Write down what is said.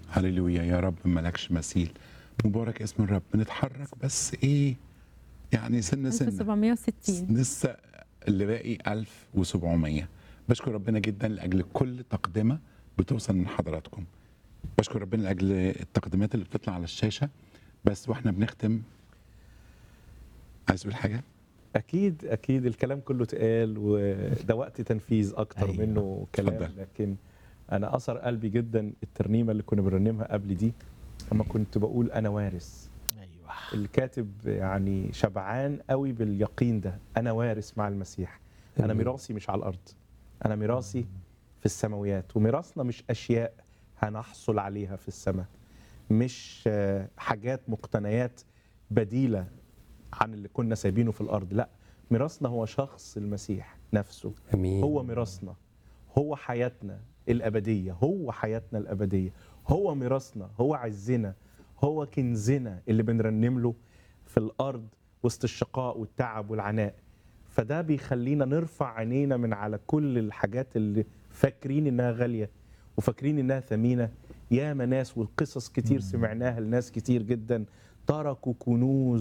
هللويا يا رب ملكش مثيل مبارك اسم الرب بنتحرك بس ايه يعني سنه سنه 1760 لسه اللي باقي 1700 بشكر ربنا جدا لاجل كل تقدمه بتوصل من حضراتكم بشكر ربنا لاجل التقديمات اللي بتطلع على الشاشه بس واحنا بنختم عايز تقول حاجه اكيد اكيد الكلام كله اتقال وده وقت تنفيذ اكتر أيوة. أيوة. منه كلام اتفضل. لكن انا اثر قلبي جدا الترنيمه اللي كنا بنرنمها قبل دي لما كنت بقول انا وارث ايوه الكاتب يعني شبعان قوي باليقين ده انا وارث مع المسيح انا أمين. ميراثي مش على الارض انا ميراثي في السماويات وميراثنا مش اشياء هنحصل عليها في السماء مش آه، حاجات مقتنيات بديله عن اللي كنا سايبينه في الارض لا ميراثنا هو شخص المسيح نفسه امين هو ميراثنا هو حياتنا الأبدية هو حياتنا الأبدية هو ميراثنا هو عزنا هو كنزنا اللي بنرنم له في الأرض وسط الشقاء والتعب والعناء فده بيخلينا نرفع عينينا من على كل الحاجات اللي فاكرين إنها غالية وفاكرين إنها ثمينة ياما ناس والقصص كتير سمعناها لناس كتير جدا تركوا كنوز